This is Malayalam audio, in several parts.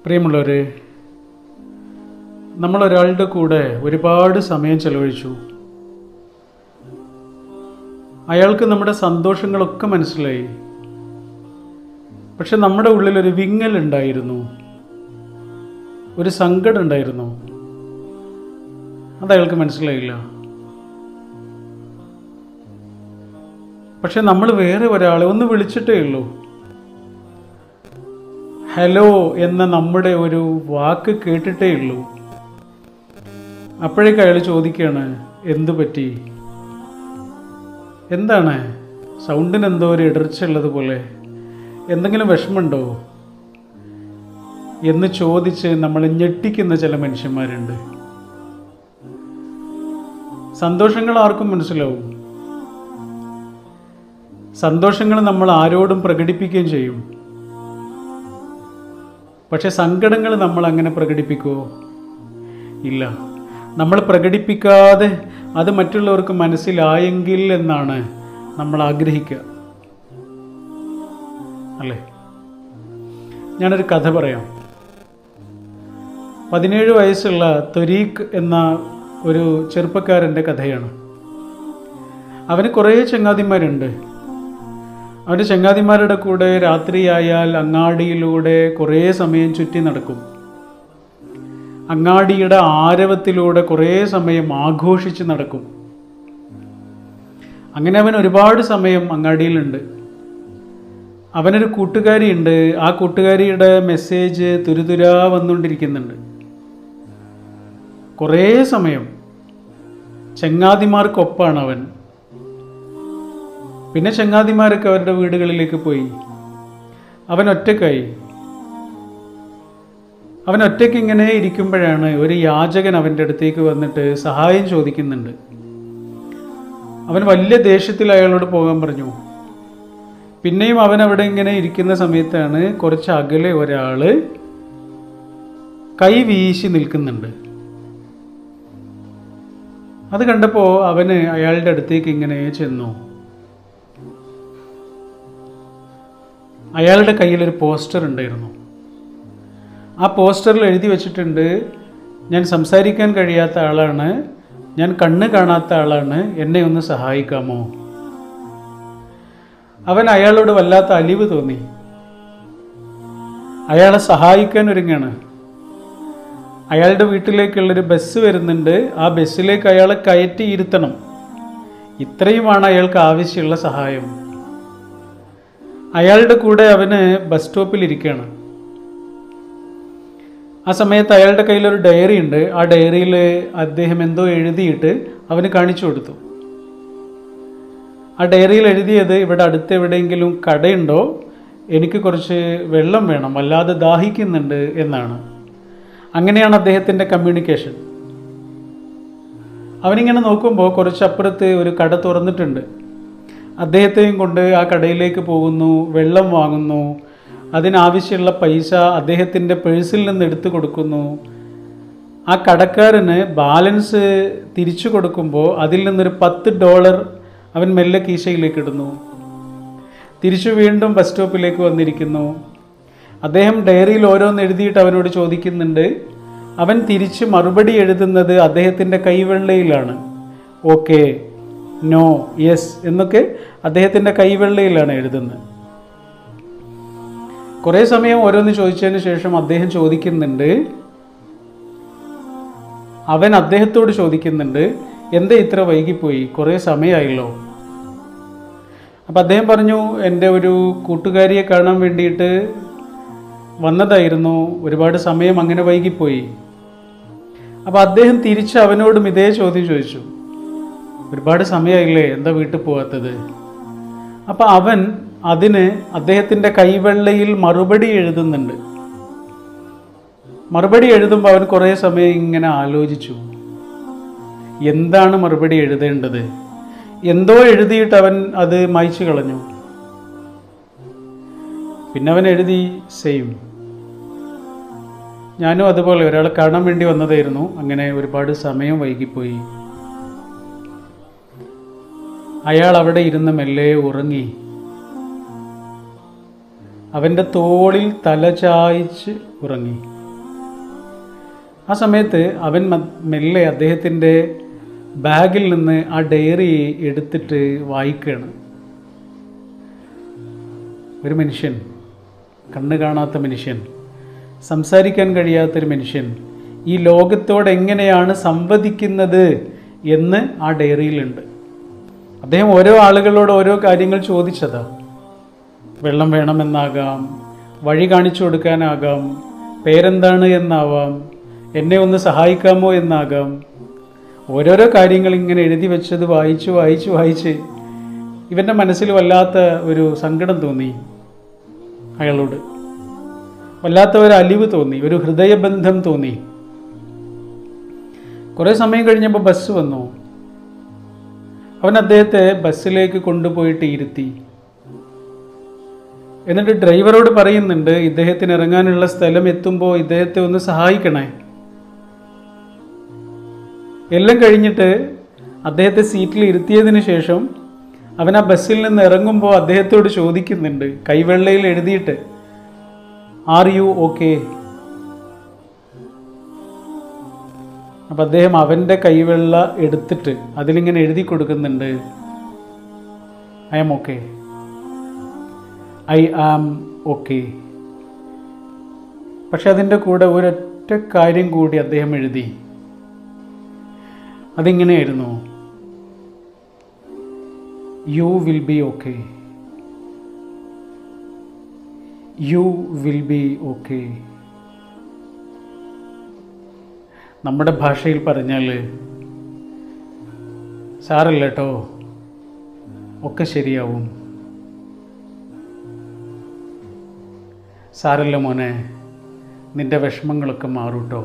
പ്രിയമുള്ളവരെ നമ്മൾ ഒരാളുടെ കൂടെ ഒരുപാട് സമയം ചെലവഴിച്ചു അയാൾക്ക് നമ്മുടെ സന്തോഷങ്ങളൊക്കെ മനസ്സിലായി പക്ഷെ നമ്മുടെ ഉള്ളിൽ ഒരു വിങ്ങൽ ഉണ്ടായിരുന്നു ഒരു സങ്കടം ഉണ്ടായിരുന്നു അത് അയാൾക്ക് മനസ്സിലായില്ല പക്ഷെ നമ്മൾ വേറെ ഒരാളെ ഒന്ന് വിളിച്ചിട്ടേ ഉള്ളൂ ഹലോ എന്ന നമ്മുടെ ഒരു വാക്ക് കേട്ടിട്ടേ ഉള്ളൂ അപ്പോഴേക്ക് അയാൾ ചോദിക്കുകയാണ് എന്തു പറ്റി എന്താണ് സൗണ്ടിന് എന്തോ ഒരു ഇടർച്ച ഉള്ളതുപോലെ എന്തെങ്കിലും വിഷമമുണ്ടോ എന്ന് ചോദിച്ച് നമ്മൾ ഞെട്ടിക്കുന്ന ചില മനുഷ്യന്മാരുണ്ട് സന്തോഷങ്ങൾ ആർക്കും മനസ്സിലാവും സന്തോഷങ്ങൾ നമ്മൾ ആരോടും പ്രകടിപ്പിക്കുകയും ചെയ്യും പക്ഷെ സങ്കടങ്ങൾ നമ്മൾ അങ്ങനെ പ്രകടിപ്പിക്കുമോ ഇല്ല നമ്മൾ പ്രകടിപ്പിക്കാതെ അത് മറ്റുള്ളവർക്ക് മനസ്സിലായെങ്കിൽ എന്നാണ് നമ്മൾ ആഗ്രഹിക്കുക അല്ലേ ഞാനൊരു കഥ പറയാം പതിനേഴ് വയസ്സുള്ള ത്വരീഖ് എന്ന ഒരു ചെറുപ്പക്കാരൻ്റെ കഥയാണ് അവന് കുറേ ചങ്ങാതിമാരുണ്ട് അവൻ്റെ ചങ്ങാതിമാരുടെ കൂടെ രാത്രിയായാൽ അങ്ങാടിയിലൂടെ കുറേ സമയം ചുറ്റി നടക്കും അങ്ങാടിയുടെ ആരവത്തിലൂടെ കുറേ സമയം ആഘോഷിച്ച് നടക്കും അങ്ങനെ അവൻ ഒരുപാട് സമയം അങ്ങാടിയിലുണ്ട് അവനൊരു കൂട്ടുകാരിയുണ്ട് ആ കൂട്ടുകാരിയുടെ മെസ്സേജ് തുരുതുരാ വന്നുകൊണ്ടിരിക്കുന്നുണ്ട് കുറേ സമയം ചങ്ങാതിമാർക്കൊപ്പാണ് അവൻ പിന്നെ ചങ്ങാതിമാരൊക്കെ അവരുടെ വീടുകളിലേക്ക് പോയി അവൻ ഒറ്റക്കായി അവൻ ഒറ്റയ്ക്ക് ഇങ്ങനെ ഇരിക്കുമ്പോഴാണ് ഒരു യാചകൻ അവൻ്റെ അടുത്തേക്ക് വന്നിട്ട് സഹായം ചോദിക്കുന്നുണ്ട് അവൻ വലിയ ദേഷ്യത്തിൽ അയാളോട് പോകാൻ പറഞ്ഞു പിന്നെയും അവൻ അവിടെ ഇങ്ങനെ ഇരിക്കുന്ന സമയത്താണ് കുറച്ച് അകലെ ഒരാൾ കൈ വീശി നിൽക്കുന്നുണ്ട് അത് കണ്ടപ്പോൾ അവന് അയാളുടെ അടുത്തേക്ക് ഇങ്ങനെ ചെന്നു അയാളുടെ കയ്യിൽ ഒരു പോസ്റ്റർ ഉണ്ടായിരുന്നു ആ പോസ്റ്ററിൽ എഴുതി വെച്ചിട്ടുണ്ട് ഞാൻ സംസാരിക്കാൻ കഴിയാത്ത ആളാണ് ഞാൻ കണ്ണ് കാണാത്ത ആളാണ് എന്നെ ഒന്ന് സഹായിക്കാമോ അവൻ അയാളോട് വല്ലാത്ത അലിവ് തോന്നി അയാളെ സഹായിക്കാൻ ഒരുങ്ങാണ് അയാളുടെ വീട്ടിലേക്കുള്ളൊരു ബസ് വരുന്നുണ്ട് ആ ബസ്സിലേക്ക് അയാളെ കയറ്റി ഇരുത്തണം ഇത്രയുമാണ് അയാൾക്ക് ആവശ്യമുള്ള സഹായം അയാളുടെ കൂടെ അവന് ബസ് സ്റ്റോപ്പിൽ ഇരിക്കുകയാണ് ആ സമയത്ത് അയാളുടെ കയ്യിലൊരു ഡയറി ഉണ്ട് ആ ഡയറിയിൽ അദ്ദേഹം എന്തോ എഴുതിയിട്ട് അവന് കാണിച്ചു കൊടുത്തു ആ ഡയറിയിൽ എഴുതിയത് ഇവിടെ അടുത്ത് എവിടെയെങ്കിലും കടയുണ്ടോ എനിക്ക് കുറച്ച് വെള്ളം വേണം വല്ലാതെ ദാഹിക്കുന്നുണ്ട് എന്നാണ് അങ്ങനെയാണ് അദ്ദേഹത്തിൻ്റെ കമ്മ്യൂണിക്കേഷൻ അവനിങ്ങനെ നോക്കുമ്പോൾ കുറച്ചപ്പുറത്ത് ഒരു കട തുറന്നിട്ടുണ്ട് അദ്ദേഹത്തെയും കൊണ്ട് ആ കടയിലേക്ക് പോകുന്നു വെള്ളം വാങ്ങുന്നു അതിനാവശ്യമുള്ള പൈസ അദ്ദേഹത്തിൻ്റെ പേഴ്സിൽ നിന്ന് എടുത്തു കൊടുക്കുന്നു ആ കടക്കാരന് ബാലൻസ് തിരിച്ചു കൊടുക്കുമ്പോൾ അതിൽ നിന്നൊരു പത്ത് ഡോളർ അവൻ മെല്ലെ കീശയിലേക്ക് ഇടുന്നു തിരിച്ചു വീണ്ടും ബസ് സ്റ്റോപ്പിലേക്ക് വന്നിരിക്കുന്നു അദ്ദേഹം ഡയറിയിൽ ഓരോന്ന് എഴുതിയിട്ട് അവനോട് ചോദിക്കുന്നുണ്ട് അവൻ തിരിച്ച് മറുപടി എഴുതുന്നത് അദ്ദേഹത്തിൻ്റെ കൈവെള്ളയിലാണ് ഓക്കെ നോ യെസ് എന്നൊക്കെ അദ്ദേഹത്തിൻ്റെ കൈവെള്ളയിലാണ് എഴുതുന്നത് കുറേ സമയം ഓരോന്ന് ചോദിച്ചതിന് ശേഷം അദ്ദേഹം ചോദിക്കുന്നുണ്ട് അവൻ അദ്ദേഹത്തോട് ചോദിക്കുന്നുണ്ട് എന്താ ഇത്ര വൈകിപ്പോയി കുറേ സമയമായല്ലോ അപ്പം അദ്ദേഹം പറഞ്ഞു എൻ്റെ ഒരു കൂട്ടുകാരിയെ കാണാൻ വേണ്ടിയിട്ട് വന്നതായിരുന്നു ഒരുപാട് സമയം അങ്ങനെ വൈകിപ്പോയി അപ്പം അദ്ദേഹം തിരിച്ച് അവനോടും ഇതേ ചോദ്യം ചോദിച്ചു ഒരുപാട് സമയമായില്ലേ എന്താ വീട്ടിൽ പോകാത്തത് അപ്പം അവൻ അതിന് അദ്ദേഹത്തിൻ്റെ കൈവെള്ളയിൽ മറുപടി എഴുതുന്നുണ്ട് മറുപടി എഴുതുമ്പോൾ അവൻ കുറേ സമയം ഇങ്ങനെ ആലോചിച്ചു എന്താണ് മറുപടി എഴുതേണ്ടത് എന്തോ എഴുതിയിട്ട് അവൻ അത് മായ്ച്ചു കളഞ്ഞു പിന്നെ അവൻ എഴുതി സെയിം ഞാനും അതുപോലെ ഒരാളെ കാണാൻ വേണ്ടി വന്നതായിരുന്നു അങ്ങനെ ഒരുപാട് സമയം വൈകിപ്പോയി അയാൾ അവിടെ ഇരുന്ന് മെല്ലെ ഉറങ്ങി അവൻ്റെ തോളിൽ തല ചായ്ച്ച് ഉറങ്ങി ആ സമയത്ത് അവൻ മ- മെല്ലെ അദ്ദേഹത്തിൻ്റെ ബാഗിൽ നിന്ന് ആ ഡയറി എടുത്തിട്ട് വായിക്കുകയാണ് ഒരു മനുഷ്യൻ കണ്ണ് കാണാത്ത മനുഷ്യൻ സംസാരിക്കാൻ കഴിയാത്തൊരു മനുഷ്യൻ ഈ ലോകത്തോട് എങ്ങനെയാണ് സംവദിക്കുന്നത് എന്ന് ആ ഡയറിയിലുണ്ട് അദ്ദേഹം ഓരോ ആളുകളോട് ഓരോ കാര്യങ്ങൾ ചോദിച്ചതാ വെള്ളം വേണമെന്നാകാം വഴി കാണിച്ചു കൊടുക്കാനാകാം പേരെന്താണ് എന്നാവാം എന്നെ ഒന്ന് സഹായിക്കാമോ എന്നാകാം ഓരോരോ കാര്യങ്ങൾ ഇങ്ങനെ എഴുതി വെച്ചത് വായിച്ച് വായിച്ച് വായിച്ച് ഇവൻ്റെ മനസ്സിൽ വല്ലാത്ത ഒരു സങ്കടം തോന്നി അയാളോട് വല്ലാത്ത ഒരു അലിവ് തോന്നി ഒരു ഹൃദയബന്ധം തോന്നി കുറേ സമയം കഴിഞ്ഞപ്പോൾ ബസ് വന്നു അവൻ അദ്ദേഹത്തെ ബസ്സിലേക്ക് കൊണ്ടുപോയിട്ട് ഇരുത്തി എന്നിട്ട് ഡ്രൈവറോട് പറയുന്നുണ്ട് ഇദ്ദേഹത്തിന് ഇറങ്ങാനുള്ള സ്ഥലം എത്തുമ്പോൾ ഇദ്ദേഹത്തെ ഒന്ന് സഹായിക്കണേ എല്ലാം കഴിഞ്ഞിട്ട് അദ്ദേഹത്തെ സീറ്റിൽ ഇരുത്തിയതിന് ശേഷം അവൻ ആ ബസ്സിൽ നിന്ന് ഇറങ്ങുമ്പോൾ അദ്ദേഹത്തോട് ചോദിക്കുന്നുണ്ട് കൈവെള്ളയിൽ എഴുതിയിട്ട് ആർ യു ഓക്കെ അപ്പം അദ്ദേഹം അവൻ്റെ കൈവെള്ള എടുത്തിട്ട് അതിലിങ്ങനെ എഴുതി കൊടുക്കുന്നുണ്ട് I am okay I am okay പക്ഷെ അതിൻ്റെ കൂടെ ഒരൊറ്റ കാര്യം കൂടി അദ്ദേഹം എഴുതി അതിങ്ങനെയായിരുന്നു you will be okay you will be okay നമ്മുടെ ഭാഷയിൽ പറഞ്ഞാൽ സാരല്ല കേട്ടോ ഒക്കെ ശരിയാവും സാരല്ല മോനെ നിന്റെ വിഷമങ്ങളൊക്കെ മാറൂട്ടോ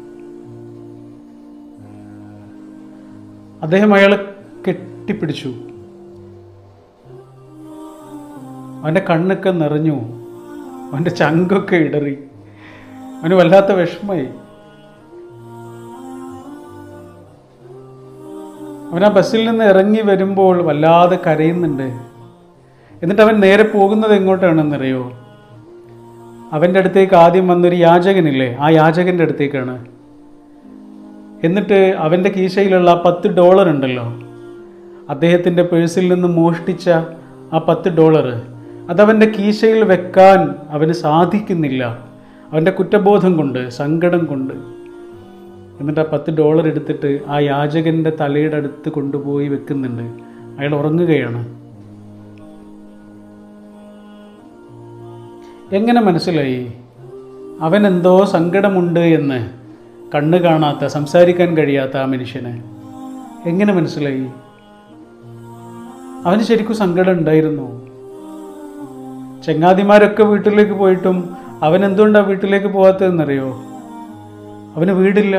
അദ്ദേഹം അയാളെ കെട്ടിപ്പിടിച്ചു അവൻ്റെ കണ്ണൊക്കെ നിറഞ്ഞു അവൻ്റെ ചങ്കൊക്കെ ഇടറി അവന് വല്ലാത്ത വിഷമമായി അവൻ ആ ബസ്സിൽ നിന്ന് ഇറങ്ങി വരുമ്പോൾ വല്ലാതെ കരയുന്നുണ്ട് എന്നിട്ട് അവൻ നേരെ പോകുന്നത് എങ്ങോട്ടാണെന്നറിയോ അവൻ്റെ അടുത്തേക്ക് ആദ്യം വന്നൊരു യാചകനില്ലേ ആ യാചകൻ്റെ അടുത്തേക്കാണ് എന്നിട്ട് അവൻ്റെ കീശയിലുള്ള ആ പത്ത് ഡോളർ ഉണ്ടല്ലോ അദ്ദേഹത്തിൻ്റെ പേഴ്സിൽ നിന്ന് മോഷ്ടിച്ച ആ പത്ത് ഡോളർ അതവൻ്റെ കീശയിൽ വെക്കാൻ അവന് സാധിക്കുന്നില്ല അവൻ്റെ കുറ്റബോധം കൊണ്ട് സങ്കടം കൊണ്ട് എന്നിട്ട് ആ പത്ത് ഡോളർ എടുത്തിട്ട് ആ യാചകൻ്റെ തലയുടെ അടുത്ത് കൊണ്ടുപോയി വെക്കുന്നുണ്ട് അയാൾ ഉറങ്ങുകയാണ് എങ്ങനെ മനസ്സിലായി അവൻ എന്തോ സങ്കടമുണ്ട് എന്ന് കണ്ണ് കാണാത്ത സംസാരിക്കാൻ കഴിയാത്ത ആ മനുഷ്യന് എങ്ങനെ മനസ്സിലായി അവന് ശരിക്കും സങ്കടം ഉണ്ടായിരുന്നു ചങ്ങാതിമാരൊക്കെ വീട്ടിലേക്ക് പോയിട്ടും അവൻ എന്തുകൊണ്ടാണ് വീട്ടിലേക്ക് പോകാത്തതെന്നറിയോ അവന് വീടില്ല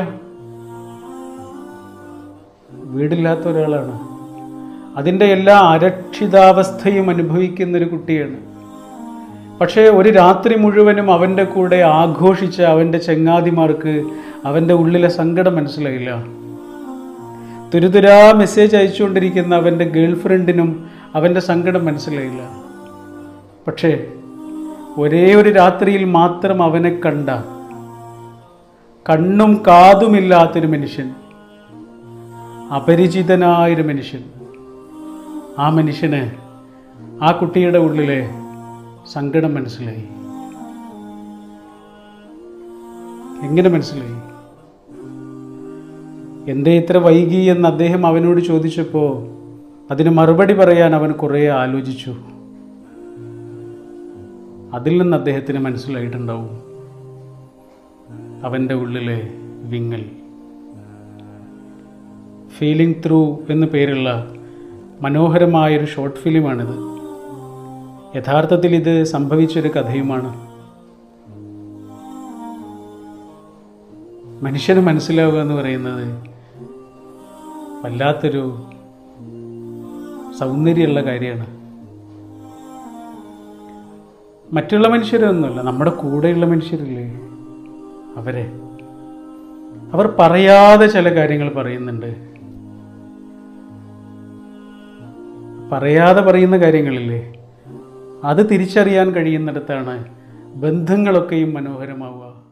വീടില്ലാത്ത ഒരാളാണ് അതിൻ്റെ എല്ലാ അരക്ഷിതാവസ്ഥയും അനുഭവിക്കുന്ന ഒരു കുട്ടിയാണ് പക്ഷേ ഒരു രാത്രി മുഴുവനും അവൻ്റെ കൂടെ ആഘോഷിച്ച അവൻ്റെ ചങ്ങാതിമാർക്ക് അവൻ്റെ ഉള്ളിലെ സങ്കടം മനസ്സിലായില്ല തുരുതുരാ മെസ്സേജ് അയച്ചുകൊണ്ടിരിക്കുന്ന അവൻ്റെ ഗേൾ ഫ്രണ്ടിനും അവൻ്റെ സങ്കടം മനസ്സിലായില്ല പക്ഷേ ഒരേ ഒരു രാത്രിയിൽ മാത്രം അവനെ കണ്ട കണ്ണും കാതുമില്ലാത്തൊരു മനുഷ്യൻ അപരിചിതനായൊരു മനുഷ്യൻ ആ മനുഷ്യന് ആ കുട്ടിയുടെ ഉള്ളിലെ സങ്കടം മനസ്സിലായി എങ്ങനെ മനസ്സിലായി എന്തേ ഇത്ര വൈകി എന്ന് അദ്ദേഹം അവനോട് ചോദിച്ചപ്പോൾ അതിന് മറുപടി പറയാൻ അവൻ കുറേ ആലോചിച്ചു അതിൽ നിന്ന് അദ്ദേഹത്തിന് മനസ്സിലായിട്ടുണ്ടാവും അവൻ്റെ ഉള്ളിലെ വിങ്ങൽ ഫീലിംഗ് ത്രൂ എന്നു പേരുള്ള മനോഹരമായൊരു ഷോർട്ട് ഫിലിമാണിത് യഥാർത്ഥത്തിൽ ഇത് സംഭവിച്ചൊരു കഥയുമാണ് മനുഷ്യന് മനസ്സിലാവുക എന്ന് പറയുന്നത് വല്ലാത്തൊരു സൗന്ദര്യമുള്ള കാര്യമാണ് മറ്റുള്ള മനുഷ്യരൊന്നുമല്ല നമ്മുടെ കൂടെയുള്ള മനുഷ്യരില്ലേ അവരെ അവർ പറയാതെ ചില കാര്യങ്ങൾ പറയുന്നുണ്ട് പറയാതെ പറയുന്ന കാര്യങ്ങളില്ലേ അത് തിരിച്ചറിയാൻ കഴിയുന്നിടത്താണ് ബന്ധങ്ങളൊക്കെയും മനോഹരമാവുക